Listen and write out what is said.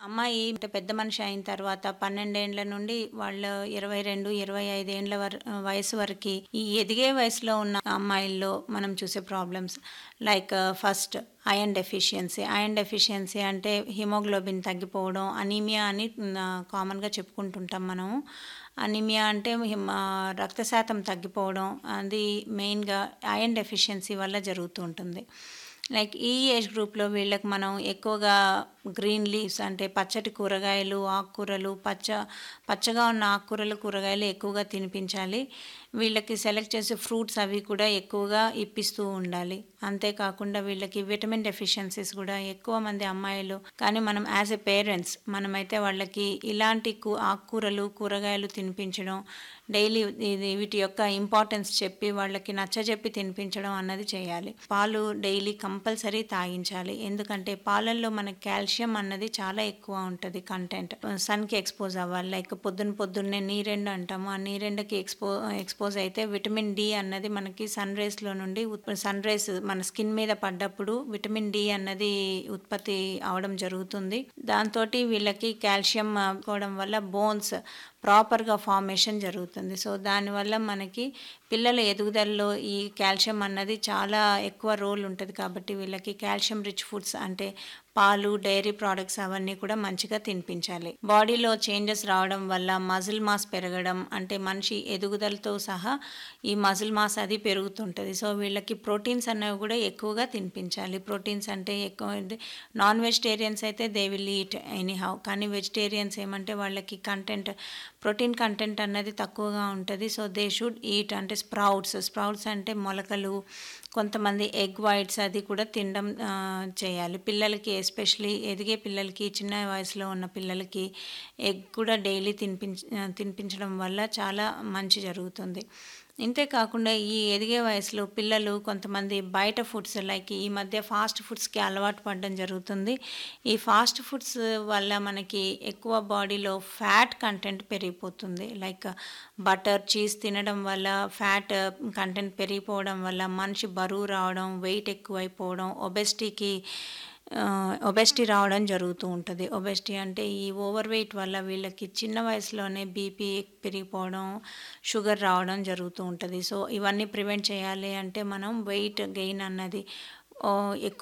అమ్మాయి అంటే పెద్ద మనిషి అయిన తర్వాత పన్నెండేండ్ల నుండి వాళ్ళ ఇరవై రెండు ఇరవై ఐదేండ్ల వర వయసు వరకు ఈ ఎదిగే వయసులో ఉన్న అమ్మాయిల్లో మనం చూసే problems like first iron deficiency iron deficiency అంటే హిమోగ్లోబిన్ తగ్గిపోవడం అనీమియా అని కామన్గా చెప్పుకుంటుంటాం మనం అనీమియా అంటే హిమ రక్త శాతం తగ్గిపోవడం అది మెయిన్గా ఐరన్ డెఫిషియన్సీ వల్ల జరుగుతూ ఉంటుంది లైక్ ఈ ఏజ్ గ్రూప్లో వీళ్ళకి మనం ఎక్కువగా గ్రీన్ లీవ్స్ అంటే పచ్చటి కూరగాయలు ఆకుకూరలు పచ్చ పచ్చగా ఉన్న ఆకుకూరలు కూరగాయలు ఎక్కువగా తినిపించాలి వీళ్ళకి సెలెక్ట్ చేసే ఫ్రూట్స్ అవి కూడా ఎక్కువగా ఇప్పిస్తూ ఉండాలి అంతేకాకుండా వీళ్ళకి విటమిన్ డెఫిషియన్సీస్ కూడా ఎక్కువ మంది అమ్మాయిలు కానీ మనం యాజ్ ఎ పేరెంట్స్ మనమైతే వాళ్ళకి ఇలాంటి కూ ఆకుకూరలు కూరగాయలు తినిపించడం డైలీ ఇది వీటి యొక్క ఇంపార్టెన్స్ చెప్పి వాళ్ళకి నచ్చజెప్పి తినిపించడం అన్నది చేయాలి పాలు డైలీ కంపల్సరీ తాగించాలి ఎందుకంటే పాలల్లో మనకి కాల్షియం అన్నది చాలా ఎక్కువ ఉంటుంది కంటెంట్ సన్కి ఎక్స్పోజ్ అవ్వాలి లైక్ పొద్దున్న పొద్దున్నే నీరెండు అంటాము ఆ నీరెండకి ఎక్స్పో ఎక్స్పోజ్ అయితే విటమిన్ డి అన్నది మనకి సన్ రేస్లో నుండి సన్ రేస్ మన స్కిన్ మీద పడ్డప్పుడు విటమిన్ డి అన్నది ఉత్పత్తి అవడం జరుగుతుంది దాంతో వీళ్ళకి కాల్షియం పోవడం వల్ల బోన్స్ ప్రాపర్గా ఫార్మేషన్ జరుగుతుంది సో దానివల్ల మనకి పిల్లల ఎదుగుదలలో ఈ కాల్షియం అన్నది చాలా ఎక్కువ రోల్ ఉంటుంది కాబట్టి వీళ్ళకి కాల్షియం రిచ్ ఫుడ్స్ అంటే పాలు డైరీ ప్రోడక్ట్స్ అవన్నీ కూడా మంచిగా తినిపించాలి బాడీలో చేంజెస్ రావడం వల్ల మజిల్ మాస్ పెరగడం అంటే మనిషి ఎదుగుదలతో సహా ఈ మజిల్ మాస్ అది పెరుగుతుంటుంది సో వీళ్ళకి ప్రోటీన్స్ అనేవి కూడా ఎక్కువగా తినిపించాలి ప్రోటీన్స్ అంటే ఎక్కువ నాన్ వెజిటేరియన్స్ అయితే they will eat anyhow కానీ వెజిటేరియన్స్ ఏమంటే వాళ్ళకి కంటెంట్ ప్రోటీన్ కంటెంట్ అన్నది తక్కువగా ఉంటుంది సో దే షుడ్ ఈట్ అంటే స్ప్రౌట్స్ స్ప్రౌట్స్ అంటే మొలకలు కొంతమంది ఎగ్ వైట్స్ అది కూడా తినడం చేయాలి పిల్లలకి ఎస్పెషలీ ఎదిగే పిల్లలకి చిన్న వయసులో ఉన్న పిల్లలకి ఎగ్ కూడా డైలీ తినిపించ తినిపించడం వల్ల చాలా మంచి జరుగుతుంది ఇంతేకాకుండా ఈ ఎదిగే వయసులో పిల్లలు కొంతమంది బయట ఫుడ్స్ లైక్ ఈ మధ్య ఫాస్ట్ ఫుడ్స్కి అలవాటు పడడం జరుగుతుంది ఈ ఫాస్ట్ ఫుడ్స్ వల్ల మనకి ఎక్కువ బాడీలో ఫ్యాట్ కంటెంట్ పెరిగిపోతుంది లైక్ బటర్ చీజ్ తినడం వల్ల ఫ్యాట్ కంటెంట్ పెరిగిపోవడం వల్ల మనిషి బరువు రావడం వెయిట్ ఎక్కువైపోవడం ఒబెస్టీకి ఒబెస్టీ రావడం జరుగుతూ ఉంటుంది ఒబెస్టీ అంటే ఈ ఓవర్ వెయిట్ వల్ల వీళ్ళకి చిన్న వయసులోనే బీపీ పెరిగిపోవడం షుగర్ రావడం జరుగుతూ ఉంటుంది సో ఇవన్నీ ప్రివెంట్ చేయాలి అంటే మనం వెయిట్ గెయిన్ అన్నది ఎక్కువ